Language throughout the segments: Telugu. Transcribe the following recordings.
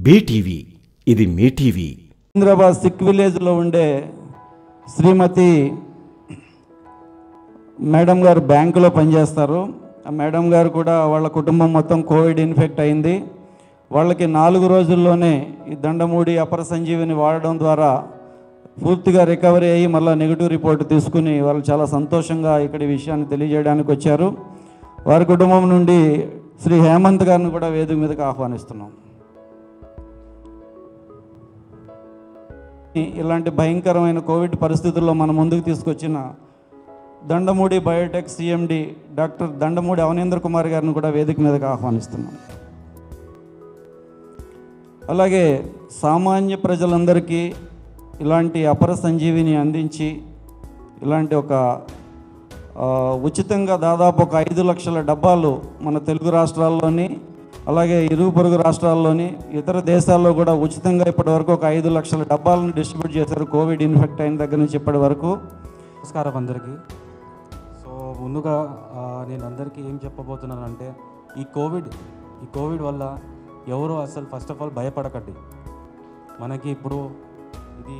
బీటీవీ ఇది మీ టీవీ హైదరాబాద్ సిక్ విలేజ్లో ఉండే శ్రీమతి మేడం గారు బ్యాంకులో పనిచేస్తారు ఆ మేడం గారు కూడా వాళ్ళ కుటుంబం మొత్తం కోవిడ్ ఇన్ఫెక్ట్ అయింది వాళ్ళకి నాలుగు రోజుల్లోనే ఈ దండమూడి అపర సంజీవిని వాడడం ద్వారా పూర్తిగా రికవరీ అయ్యి మళ్ళీ నెగిటివ్ రిపోర్ట్ తీసుకుని వాళ్ళు చాలా సంతోషంగా ఇక్కడ ఈ విషయాన్ని తెలియజేయడానికి వచ్చారు వారి కుటుంబం నుండి శ్రీ హేమంత్ గారిని కూడా వేదిక మీదకి ఆహ్వానిస్తున్నాం ఇలాంటి భయంకరమైన కోవిడ్ పరిస్థితుల్లో మన ముందుకు తీసుకొచ్చిన Dandamudi biotech CMD doctor Dandamudi Avanendra Kumar గారిని కూడా వేదిక మీదకి ఆహ్వానిస్తున్నాం అలాగే సామాన్య ప్రజలందరికీ ఇలాంటి అపర సంజీవిని అందించి ఇలాంటి ఒక ఆ, ఉచితంగా దాదాపు ఒక ఐదు లక్షల డబ్బాలు మన తెలుగు రాష్ట్రాల్లోని అలాగే ఇరుగు పొరుగు రాష్ట్రాల్లోని ఇతర దేశాల్లో కూడా ఉచితంగా ఇప్పటి వరకు ఒక ఐదు లక్షల డబ్బాలను డిస్ట్రిబ్యూట్ చేశారు కోవిడ్ ఇన్ఫెక్ట్ అయిన దగ్గర నుంచి ఇప్పటి వరకు నమస్కారం అందరికీ సో ముందుగా ఆ, నేను అందరికీ ఏం చెప్పబోతున్నానంటే ఈ కోవిడ్ ఈ కోవిడ్ వల్ల ఎవరు అసలు ఫస్ట్ ఆఫ్ ఆల్ భయపడకండి మనకి ఇప్పుడు ఇది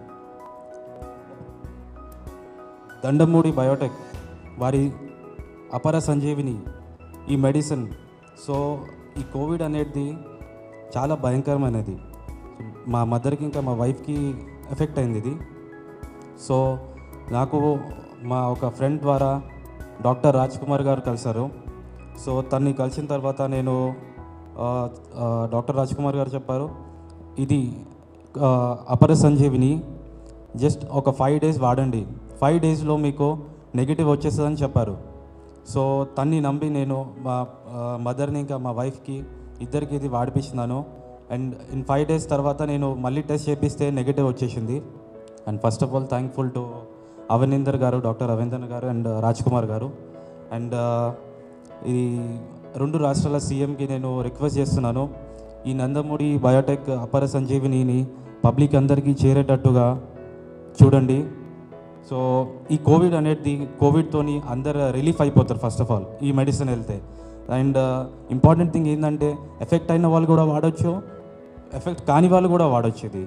దండమూడి బయోటెక్ వారి అపర సంజీవిని ఈ మెడిసిన్ సో ఈ కోవిడ్ అనేది చాలా భయంకరమైనది మా మదర్కి ఇంకా మా వైఫ్కి ఎఫెక్ట్ అయింది ఇది సో నాకు మా ఒక ఫ్రెండ్ ద్వారా డాక్టర్ రాజ్ కుమార్ గారు కలిశారు సో తన్ని కలిసిన తర్వాత నేను ఆ, ఆ, డాక్టర్ రాజ్ కుమార్ గారు చెప్పారు ఇది ఆ, అపర సంజీవిని జస్ట్ ఒక ఫైవ్ డేస్ వాడండి ఫైవ్ డేస్లో మీకు నెగిటివ్ వచ్చేస్తుందని చెప్పారు సో తన్ని నమ్మి నేను మా మదర్ని ఇంకా మా వైఫ్కి ఇద్దరికి ఇది వాడిపిస్తున్నాను అండ్ ఇన్ ఫైవ్ డేస్ తర్వాత నేను మళ్ళీ టెస్ట్ చేపిస్తే నెగిటివ్ వచ్చేసింది and first of all thankful to Avaninder గారు డాక్టర్ రవీందర్ గారు అండ్ రాజ్ కుమార్ గారు అండ్ ఈ రెండు రాష్ట్రాల సీఎంకి నేను రిక్వెస్ట్ చేస్తున్నాను ఈ నందమూడి బయోటెక్ అపర సంజీవినిని పబ్లిక్ అందరికీ చేరేటట్టుగా చూడండి సో ఈ కోవిడ్ అనేది కోవిడ్తోని అందరు రిలీఫ్ అయిపోతారు ఫస్ట్ ఆఫ్ ఆల్ ఈ మెడిసిన్ వెళ్తే అండ్ ఇంపార్టెంట్ థింగ్ ఏంటంటే ఎఫెక్ట్ అయిన వాళ్ళు కూడా వాడచ్చు ఎఫెక్ట్ కాని వాళ్ళు కూడా వాడచ్చు ఇది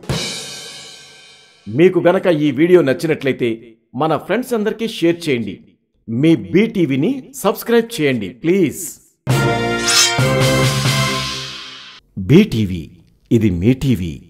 మీకు గనక ఈ వీడియో నచ్చినట్లయితే మన ఫ్రెండ్స్ అందరికీ షేర్ చేయండి మీ బీటీవీని సబ్స్క్రైబ్ చేయండి ప్లీజ్ బీటీవీ ఇది మీ టీవీ